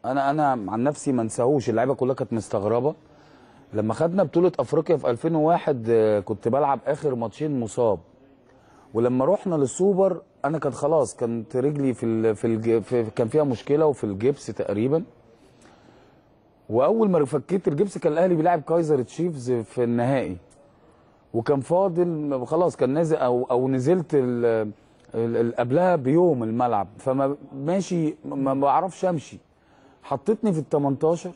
انا انا عن نفسي ما انساهوش اللعيبه كلها كانت مستغربه لما خدنا بطوله افريقيا في 2001 آه، كنت بلعب اخر ماتشين مصاب ولما رحنا للسوبر انا كان خلاص كانت رجلي في ال في, الج... في كان فيها مشكله وفي الجبس تقريبا واول ما فكيت الجبس كان الاهلي بيلعب كايزر تشيفز في النهائي وكان فاضل خلاص كان نازل او او نزلت ال... ال- ال- قبلها بيوم الملعب فما ماشي ما بعرفش امشي حطيتني في ال 18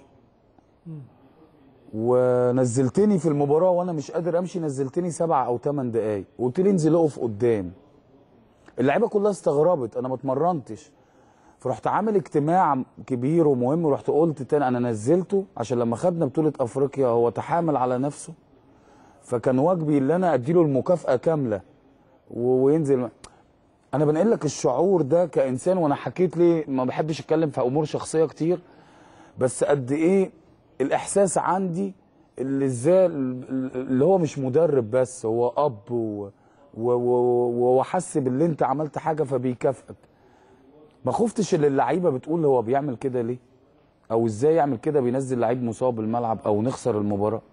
ونزلتني في المباراه وانا مش قادر امشي نزلتني سبع او ثمان دقائق وقلت لي انزل اقف قدام اللعيبه كلها استغربت انا ما اتمرنتش فرحت عامل اجتماع كبير ومهم ورحت قلت تاني انا نزلته عشان لما خدنا بطوله افريقيا هو تحامل على نفسه فكان واجبي ان انا اديله المكافاه كامله و- وينزل انا بنقل لك الشعور ده كانسان وانا حكيت ليه ما بحبش اتكلم في امور شخصيه كتير بس قد ايه الاحساس عندي اللي ازاي اللي هو مش مدرب بس هو اب و و- و- وحس باللي انت عملت حاجه فبيكافئك ما خفتش اللي اللعيبه بتقول هو بيعمل كده ليه او ازاي يعمل كده بينزل لعيب مصاب الملعب او نخسر المباراه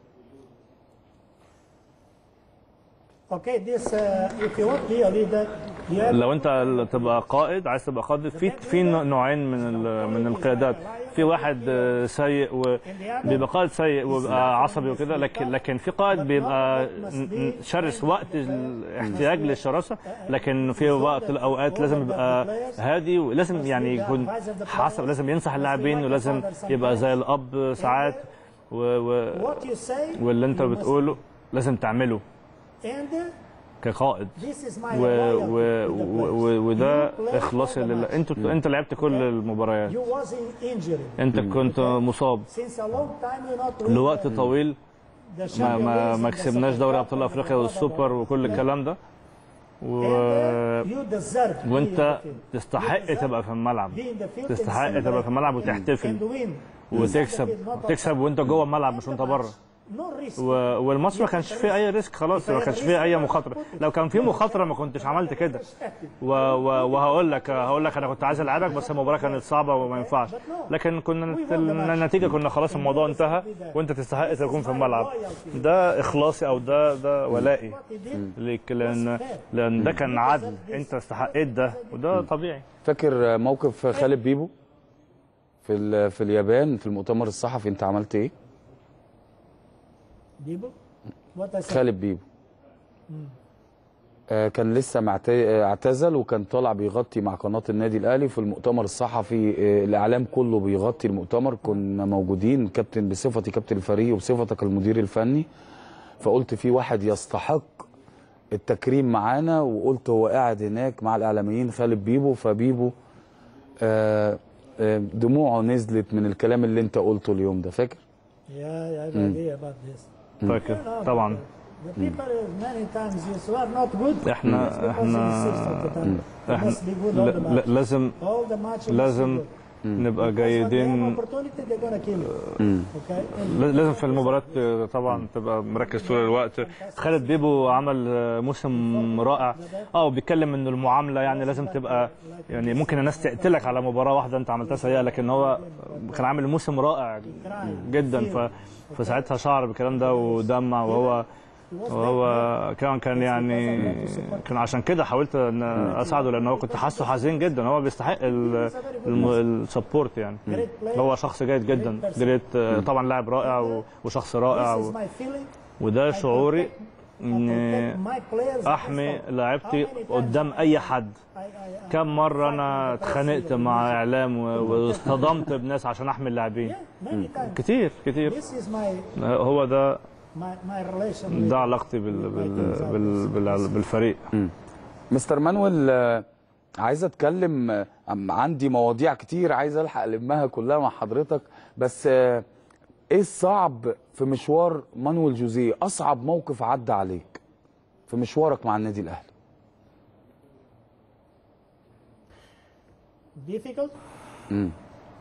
Okay, this, uh, if you want to be a leader, you have لو انت تبقى قائد عايز تبقى قائد في في نوعين من ال- من القيادات في واحد آه، سيء وبيبقى قائد سيء وبيبقى عصبي وكده لكن لكن في قائد بيبقى ن- ن- شرس وقت الاحتياج للشراسه لكن في وقت الاوقات لازم يبقى هادي ولازم يعني يكون حسب لازم ينصح اللاعبين ولازم يبقى زي الاب ساعات و و what you say, واللي انت you must- بتقوله لازم تعمله and uh, كقائد this is my و و loyalty to the و players. و وده You play اخلاصي all the لله matches. انت انت لعبت كل المباريات You was in injury. انت كنت مصاب Since a long time you not win لوقت the- طويل the ما Champions ما League ما and the كسبناش Super دوري Cup ابطال and افريقيا the والسوبر وكل الكلام ده و... And, uh, you deserve to be in وانت the field. تستحق You deserve تبقى في الملعب to be in the field and تستحق celebrate تبقى في الملعب and- وتحتفل and win. وتكسب تكسب وانت جوه الملعب مش وانت بره No risk. و... والماتش ما كانش فيه اي ريسك خلاص ما كانش فيه اي مخاطره لو كان فيه مخاطره ما كنتش عملت كده و... و... وهقول لك هقول لك انا كنت عايز العبك بس المباراه كانت صعبه وما ينفعش لكن كنا النتيجه كنا خلاص الموضوع انتهى وانت تستحق تكون في الملعب ده اخلاصي او ده ده ولائي What he did, ليك لان لان ده كان عدل انت استحقيت ده وده طبيعي فاكر موقف خالد بيبو في ال- في اليابان في المؤتمر الصحفي انت عملت ايه Bibo, what I said. خالد بيبو آه، كان لسه معت- آه، اعتزل وكان طالع بيغطي مع قناه النادي الاهلي في المؤتمر الصحفي آه، الاعلام كله بيغطي المؤتمر كنا موجودين كابتن بصفتي كابتن الفريق وبصفتك المدير الفني فقلت في واحد يستحق التكريم معانا وقلت هو قاعد هناك مع الاعلاميين خالد بيبو فبيبو آه، آه، دموعه نزلت من الكلام اللي انت قلته اليوم ده فاكر Yeah, I have idea about this. فاكر طبعا The people uh, many times yes, who are not good. احنا it's because احنا in the sixth of the time. They احنا must be good all لا- the لا- match. لازم All the match must be لازم good. نبقى Because when they have جيدين opportunity, they're gonna kill you. Okay? And لازم في المباريات طبعا تبقى مركز طول الوقت خالد بيبو عمل موسم رائع اه وبيتكلم انه المعامله يعني لازم تبقى يعني ممكن الناس تقتلك على مباراه واحده انت عملتها سيئه لكن هو كان عامل موسم رائع جدا ف فساعتها شعر بالكلام ده ودمع وهو وهو كان كان يعني كان عشان كده حاولت ان اساعده لان هو كنت حاسه حزين جدا هو بيستحق السبورت يعني هو شخص جيد جدا جريت طبعا لاعب رائع و- وشخص رائع this is و- my feeling. وده شعوري I اني protect my players احمي against all. لاعبتي How many times قدام اي حد I- I- I- كم مره انا اتخانقت مع اعلام و- واصطدمت بناس عشان احمي اللاعبين Yeah, many times. كتير كتير This is my هو ده my, my relation with ده علاقتي بال بال بال بال بالفريق مستر مانويل آه، عايز اتكلم آه، عم- عندي مواضيع كتير عايز الحق المها كلها مع حضرتك بس آه، ايه الصعب في مشوار مانويل جوزيه اصعب موقف عدى عليك في مشوارك مع النادي الاهلي difficult. Uh,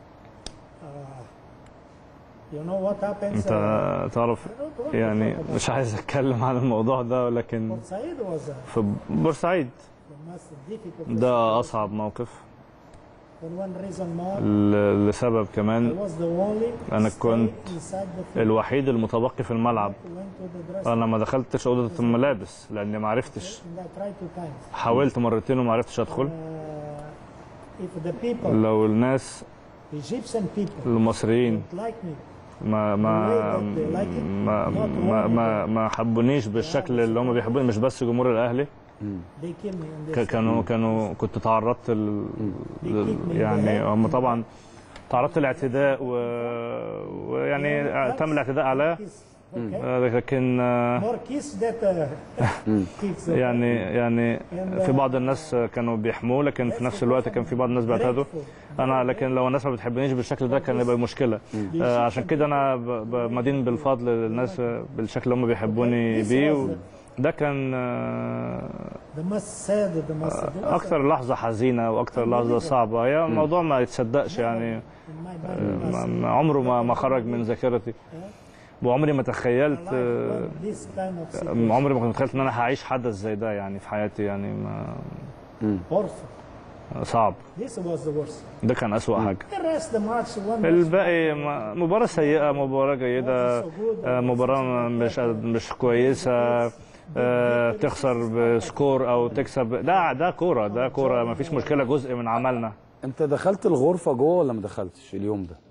you know what happens? انت uh, تعرف يعني مش عايز اتكلم عن الموضوع ده ولكن Said was uh, في بورسعيد the most difficult. ده اصعب موقف for one reason more. ل- لسبب I كمان was the only أنا to stay كنت inside the field. الوحيد المتبقي في الملعب I went to the dressing انا ما دخلتش اوضه الملابس لاني ما عرفتش and I tried two times. حاولت مرتين وما عرفتش ادخل Uh, if the people, لو الناس Egyptian people, المصريين don't like me, ما ما ما ما ما, ما حبونيش بالشكل اللي هم بيحبوني مش بس جمهور الاهلي they kill me and they ك- كانوا كانوا كنت تعرضت ل... ل... يعني هم طبعا تعرضت لاعتداء و... ويعني تم الاعتداء عليا kiss. Okay? آه، لكن آه، More kiss that uh, kicks. okay? يعني يعني في بعض الناس كانوا بيحموه لكن في نفس الوقت كان في بعض الناس بيعتدوا انا لكن لو الناس ما بتحبنيش بالشكل ده كان يبقى مشكله آه، عشان كده انا ب- ب- مدين بالفضل للناس بالشكل اللي هم بيحبوني بيه و- ده كان آه، The most sad, the most sad. اكثر لحظه حزينه واكثر لحظه صعبه هي موضوع ما يتصدقش يعني In my mind, ما- ما- عمره ما ما خرج من ذاكرتي وعمري ما تخيلت life آه، when this kind of situation. عمري ما كنت تخيلت ان انا هعيش حدث زي ده يعني في حياتي يعني ما Awful. صعب This was the worst. ده كان أسوأ حاجة The rest, the match, one match. الباقي ما- مباراة سيئة مباراة جيدة آه، مباراة مش مش كويسة آه، تخسر بسكور أو تكسب ده ده كورة ده كورة ما فيش مشكلة جزء من عملنا انت دخلت الغرفه جوه ولا ما دخلتش اليوم ده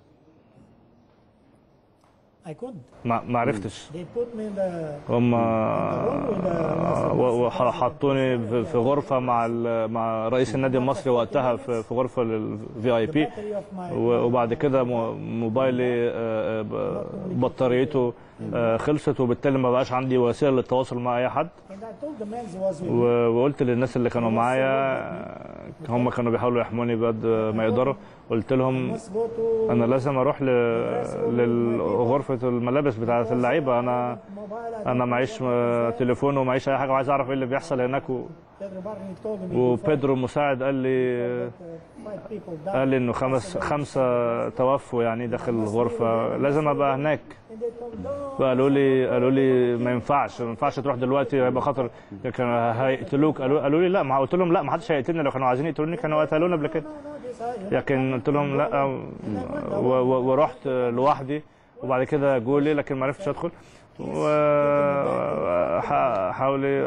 I couldn't. ما ما عرفتش They put me in the هم حطوني في في غرفة مع ال- مع رئيس النادي المصري وقتها في في غرفة الفي اي بي battery of my. وبعد كده م- موبايلي آه، آه، بطاريته آه، خلصت وبالتالي ما بقاش عندي وسيله للتواصل مع اي حد And I told the man who was with me. و- وقلت للناس اللي كانوا معايا آه، هم كانوا بيحاولوا يحموني بقد ما يقدروا قلت لهم Must go to انا لازم اروح ل- لغرفه الملابس بتاعه اللعيبه انا mobile. I انا معيش آه، تليفون ومعيش اي حاجه وعايز اعرف ايه اللي بيحصل هناك و- Pedro Barney told me وبيدرو المساعد قال لي that, uh, five people died. قال لي انه خمس خمسه توفوا يعني داخل الغرفه لازم ابقى هناك And they told me, no. فقالوا لي قالوا لي ما ينفعش ما ينفعش تروح دلوقتي هيبقى خطر كانوا هيقتلوك قالوا قالوا لي لا ما قلت لهم لا ما حدش هيقتلني لو كانوا عايزين يقتلوني كانوا قتلونا قبل كده No, this I, لكن قلت لهم لا و- و- ورحت لوحدي وبعد كده جولي لكن ما عرفتش ادخل وحاولي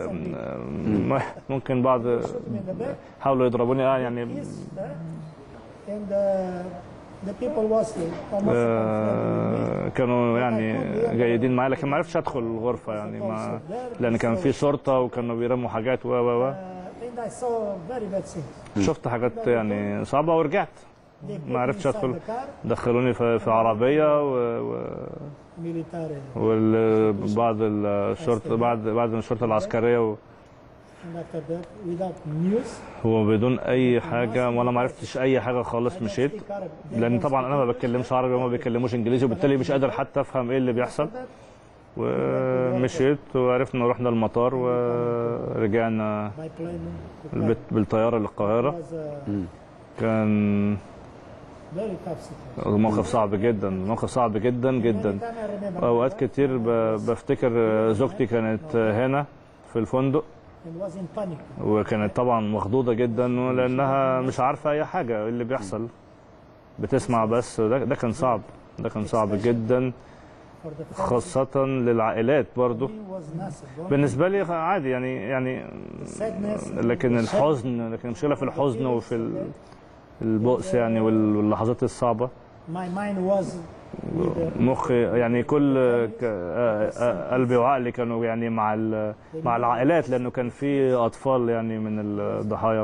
ممكن بعض in the back. حاولوا يضربوني اه يعني Yes, uh, and uh, the people was uh, almost آه، كانوا يعني جيدين معايا لكن ما عرفتش ادخل الغرفه يعني ما لان كان في شرطه وكانوا بيرموا حاجات و و و uh, and I saw very bad things. شفت حاجات يعني صعبه ورجعت They put ما me عرفتش inside ادخل the car, دخلوني في في عربيه و, و military, وبعض الشرطه بعد بعد الشرطه العسكريه و- and after that, without news, وبدون اي حاجه وانا ما عرفتش اي حاجه خالص مشيت speak Arabic. لان طبعا انا ما بتكلمش عربي وما بيتكلموش انجليزي وبالتالي مش قادر حتى افهم ايه اللي بيحصل ومشيت وعرفنا رحنا المطار ورجعنا My plane البيت بالطياره للقاهره was a كان very tough situation. موقف صعب جدا موقف صعب جدا جدا Every time I remember اوقات كتير ب- بفتكر زوجتي كانت هنا في الفندق and was in panic. وكانت طبعا مخضوضه جدا لانها مش عارفه اي حاجه إيه اللي بيحصل بتسمع بس ده, ده كان صعب ده كان صعب جدا For the family, خاصه للعائلات برضو he was massive. بالنسبه لي عادي يعني يعني Sadness. لكن الحزن لكن المشكله في الحزن وفي ال- البؤس يعني وال- واللحظات الصعبه My mind was with the, مخي يعني كل ك- آه، آه، قلبي وعقلي كانوا يعني مع ال- مع العائلات لانه كان في اطفال يعني من الضحايا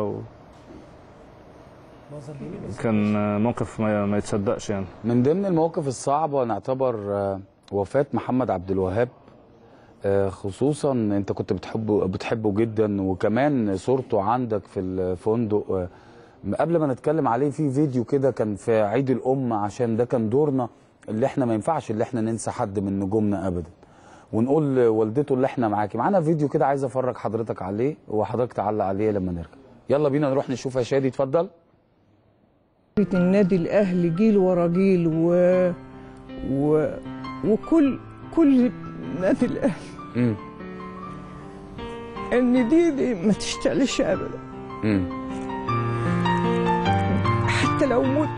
was unbelievable. وكان موقف ما ما يتصدقش يعني من ضمن المواقف الصعبة نعتبر آه، وفاة محمد عبد الوهاب آه، خصوصا انت كنت بتحبه بتحبه جدا وكمان صورته عندك في الفندق آه، قبل ما نتكلم عليه في فيديو كده كان في عيد الأم عشان ده كان دورنا اللي احنا ما ينفعش اللي احنا ننسى حد من نجومنا أبدا ونقول لوالدته اللي احنا معاكي معانا فيديو كده عايز افرج حضرتك عليه وحضرتك تعلق عليه لما نرجع يلا بينا نروح نشوف يا شادي اتفضل النادي الاهلي جيل ورا جيل و... و... وكل كل نادي الاهلي امم ان دي, دي ما تشتغلش ابدا امم لو مت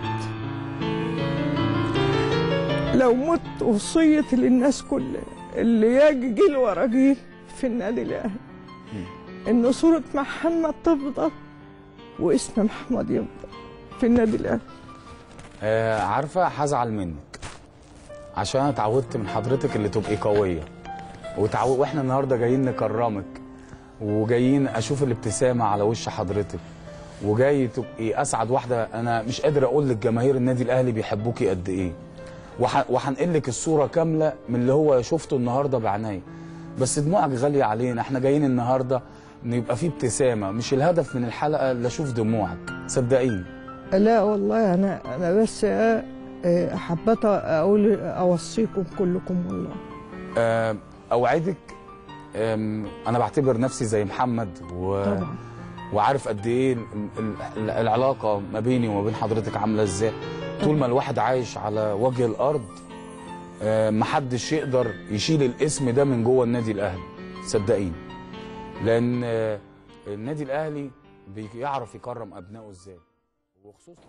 لو مت وصيتي للناس كلها اللي يجي جيل ورا جيل في النادي الاهلي ان صورة محمد تفضل واسم محمد يفضل في النادي الاهلي آه عارفه هزعل منك عشان انا اتعودت من حضرتك اللي تبقي قويه وتعود واحنا النهارده جايين نكرمك وجايين اشوف الابتسامه على وش حضرتك وجاي تبقي اسعد واحده انا مش قادر اقول للجماهير النادي الاهلي بيحبوكي قد ايه وح- وهنقل لك الصوره كامله من اللي هو شفته النهارده بعينيا بس دموعك غاليه علينا احنا جايين النهارده ان يبقى في ابتسامه مش الهدف من الحلقه اللي اشوف دموعك صدقيني لا والله انا انا بس آه، آه، حبيت اقول اوصيكم كلكم والله آه، اوعدك آم، انا بعتبر نفسي زي محمد و... طبعا وعارف قد ايه ال- ال- العلاقه ما بيني وما بين حضرتك عامله ازاي طول ما الواحد عايش على وجه الارض آه، محدش يقدر يشيل الاسم ده من جوه النادي الاهلي صدقيني لان آه، النادي الاهلي بيعرف يكرم ابنائه ازاي وخصوصا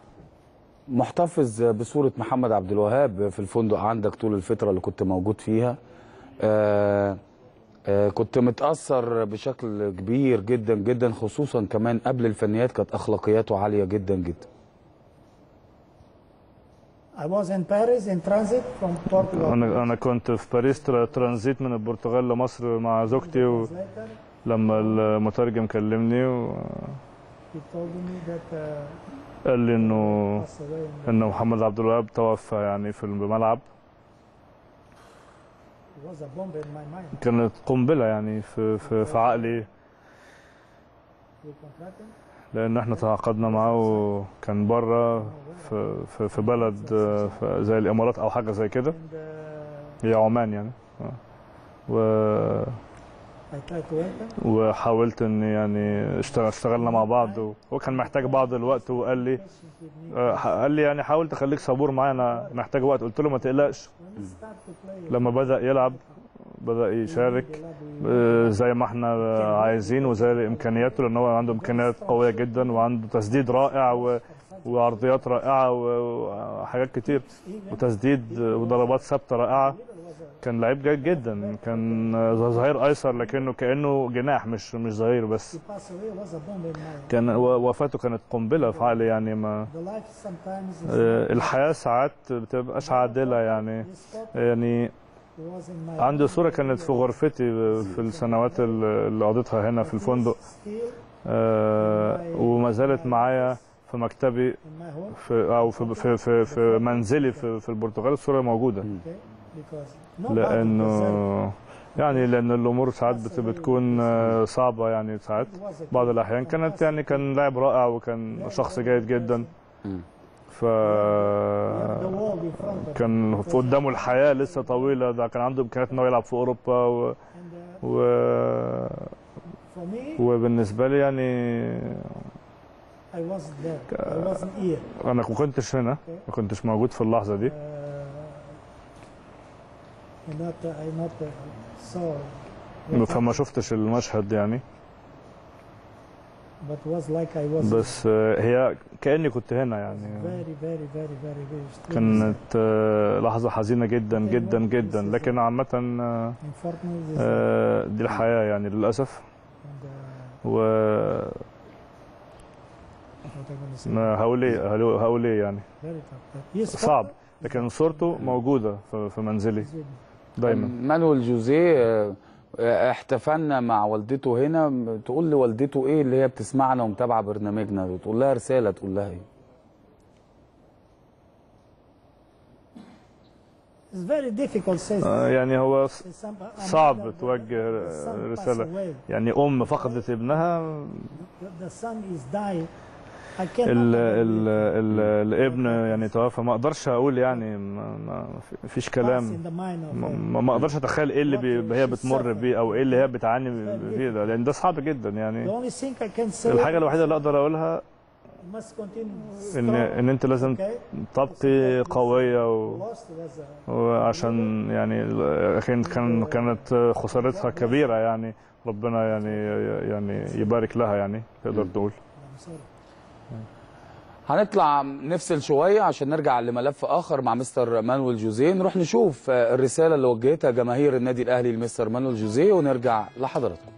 محتفظ بصورة محمد عبد الوهاب في الفندق عندك طول الفترة اللي كنت موجود فيها آه آه كنت متأثر بشكل كبير جدا جدا خصوصا كمان قبل الفنيات كانت أخلاقياته عالية جدا جدا I was in Paris in transit from Portugal. انا انا كنت في باريس تر- ترانزيت من البرتغال لمصر مع زوجتي Later, ولما المترجم كلمني وقال he told me that uh, لي انه passed away. in- انه محمد عبد الوهاب توفى يعني في الملعب It was a bomb in my mind. كانت قنبله يعني في في, في عقلي You contracted? لان احنا تعاقدنا معاه وكان بره في في, في بلد آه، في- زي الامارات او حاجه زي كده And uh, هي عمان يعني آه. و I tried to enter. وحاولت ان يعني اشتغل اشتغلنا مع بعض وهو كان محتاج بعض الوقت وقال لي Patience with me. آه، قال لي يعني حاول تخليك صبور معايا انا محتاج وقت قلت له ما تقلقش When you start to play, لما بدأ يلعب بدأ يشارك you آه، زي ما احنا عايزين وزي امكانياته لان هو عنده امكانيات قويه جدا وعنده تسديد رائع و... وعرضيات رائعه و- وحاجات كتير وتسديد وضربات ثابته رائعه كان لعيب جيد جدا كان ظهير ايسر لكنه كانه جناح مش مش ظهير بس He passed away was a bomb in my كان و- وفاته كانت قنبله في عقلي يعني ما The life sometimes is آه، الحياه ساعات بتبقاش عادله يعني this spot يعني was in my عندي صوره كانت في غرفتي في السنوات اللي قضيتها هنا في الفندق still آه، وما زالت معايا في مكتبي in my home. في او في في في, في منزلي في, في البرتغال الصوره موجوده Okay? Because nobody deserves لانه يعني لان الامور ساعات بت- بتكون آه، صعبه يعني ساعات It was a بعض الاحيان كانت يعني كان لاعب رائع وكان شخص جيد جدا ف the wall in front of كان في قدامه الحياه لسه طويله ده كان عنده امكانيات انه يلعب في اوروبا و... and uh, و... for me وبالنسبه لي يعني I wasn't there I wasn't here انا ما كنتش هنا ما كنتش موجود في اللحظه دي uh, and not I not uh, saw what فما شفتش المشهد يعني but was like I was بس آه، هي كاني كنت هنا يعني very very very very very extreme كانت آه، لحظه حزينه جدا جدا جدا لكن عامه آه، unfortunately this آه، دي الحياه يعني للاسف and uh, و what I'm gonna say ما هقول ايه هقول ايه يعني very tough but his صعب father لكن صورته موجوده في في منزلي is with me. دايما مانويل جوزيه آه، آه، احتفلنا مع والدته هنا م- تقول لوالدته ايه اللي هي بتسمعنا ومتابعه برنامجنا تقول لها رساله تقول لها ايه It's very difficult says آه، يعني هو ص- some- a صعب mother, توجه the son رسالة. passed away. يعني ام فقدت ابنها The- the son is dying I cannot ال ال ال الابن يعني توفى ما اقدرش اقول يعني ما, ما فيش pass كلام in the mind of ما, them. ما ما اقدرش اتخيل ايه اللي بي هي بتمر بيه او ايه اللي هي بتعاني فيه ده لان ده صعب جدا The يعني only thing I can say الحاجه الوحيده اللي اقدر اقولها you must continue ان strong, ان انت لازم okay? تبقي قويه و Lost was a وعشان يعني لكن كان كانت خسارتها كبيره يعني ربنا يعني يعني يبارك لها يعني تقدر تقول I'm sorry. هنطلع نفصل شويه عشان نرجع لملف اخر مع مستر مانويل جوزيه نروح نشوف آه، الرساله اللي وجهتها جماهير النادي الاهلي لمستر مانويل جوزيه ونرجع لحضراتكم